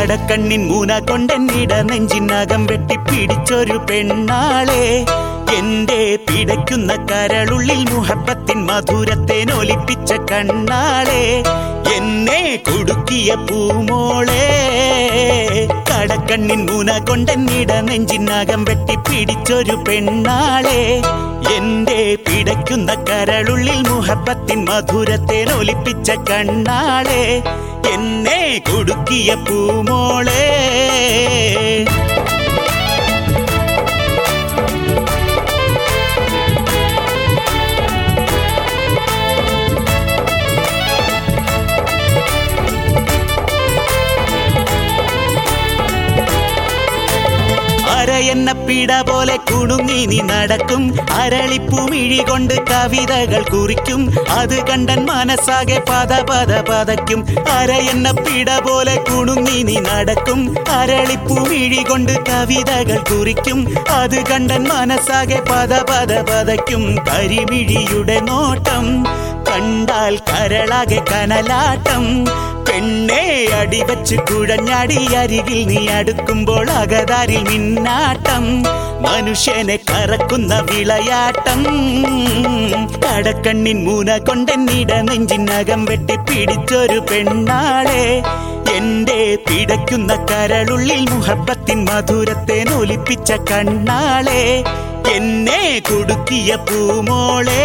കടക്കണ്ണിൻ മൂന കൊണ്ടെന്നിട നെഞ്ചിനകം വെട്ടിപ്പിടിച്ചൊരു പെണ്ണാളെ എന്റെ പിടയ്ക്കുന്ന കരളുള്ളിൽ മുഹബത്തിൻ മധുരത്തെ നൊലിപ്പിച്ച കണ്ണാളെ എന്നെ കുടുക്കിയ പൂമോളെ കടക്കണ്ണിൻ മൂന കൊണ്ടെന്നിട നെഞ്ചിനകം വെട്ടിപ്പിടിച്ചൊരു പെണ്ണാളെ എന്റെ പിടയ്ക്കുന്ന കരളുള്ളിൽ മുഹബത്തിൻ മധുരത്തെ നൊലിപ്പിച്ച കണ്ണാളെ എന്നെ കുടുക്കിയ പൂമോളെ അരയെന്ന പിട പോലെ കുണുങ്ങി നീ നടക്കും അരളിപ്പുമിഴി കൊണ്ട് കവിതകൾ കുറിക്കും അത് കണ്ടൻ മനസ്സാകെ പത പത പതയ്ക്കും അരയെന്ന പിട പോലെ കുണുങ്ങി നീ നടക്കും അരളിപ്പുമിഴി കൊണ്ട് കവിതകൾ കുറിക്കും അത് കണ്ടൻ മനസ്സാകെ പത പത പതയ്ക്കും കരിമിഴിയുടെ നോട്ടം കണ്ടാൽ കരളാകെ കനലാട്ടം പെണ്ണെ അടിവച്ച് കുഴഞ്ഞാടി അരികിൽ നീ അടുക്കുമ്പോൾ അകതാരിൽ മിന്നാട്ടം മനുഷ്യനെ കറക്കുന്ന വിളയാട്ടം കടക്കണ്ണിൻ മൂന കൊണ്ടെന്നിട നെഞ്ചിനകം വെട്ടി പിടിച്ചൊരു പെണ്ണാളെ എന്റെ പിടയ്ക്കുന്ന കരളുള്ളിൽ മുഹബത്തിൻ മധുരത്തെ നൊലിപ്പിച്ച കണ്ണാളെ എന്നെ കുടുക്കിയ പൂമോളെ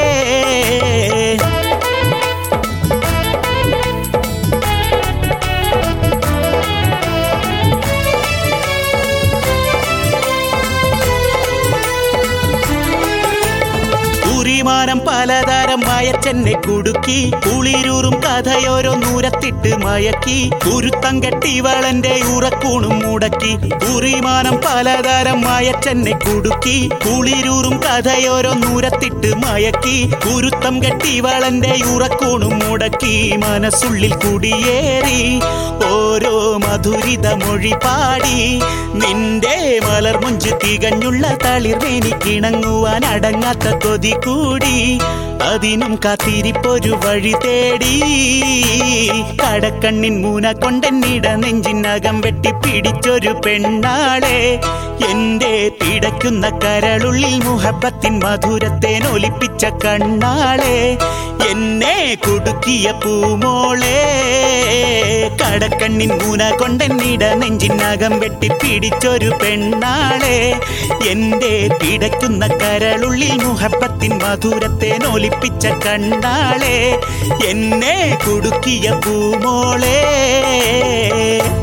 കുറിമാനം പലതരം മയച്ചെന്നെ കുടുക്കി കുളിരൂറും കഥയോരോ നൂരത്തിട്ട് മയക്കി കുരുത്തം കെട്ടിവളന്റെ ഉറക്കൂണും മുടക്കി കുറിമാനം പലതരം മയച്ചെന്നെ കുടുക്കി കുളിരൂറും കഥയോരോ നൂരത്തിട്ട് മയക്കി കുരുത്തം കെട്ടിവളന്റെ ഉറക്കൂണും മുടക്കി മനസ്സുള്ളിൽ കുടിയേറി ഓരോ മധുരിത മൊഴി പാടി നിന്റെ മലർമുഞ്ച് തികഞ്ഞുള്ള തളിർവേനി കിണങ്ങുവാൻ അടങ്ങാത്ത കൊതി കൂടി അതിനും കാത്തിരിപ്പൊരു വഴി തേടി കടക്കണ്ണിൻ മൂന കൊണ്ടെന്നിട നെഞ്ചിനകം വെട്ടി പിടിച്ചൊരു പെണ്ണാളെ എന്റെ പിടയ്ക്കുന്ന കരളുള്ളിൽ മുഹബത്തിൻ മധുരത്തെ നൊലിപ്പിച്ച കണ്ണാളെ എന്നെ കുടുക്കിയ പൂമോളെ കടക്കണ്ണിൻ മൂന കൊണ്ടെന്നിട നെഞ്ചിനകം വെട്ടി പിടിച്ചൊരു പെണ്ണാളെ എന്റെ പിടയ്ക്കുന്ന കരളുള്ളിൽ മുഹബത്തിൻ മധുരത്തെ നൊലിപ്പിച്ച കണ്ണാളെ എന്നെ കുടുക്കിയ പൂമോളെ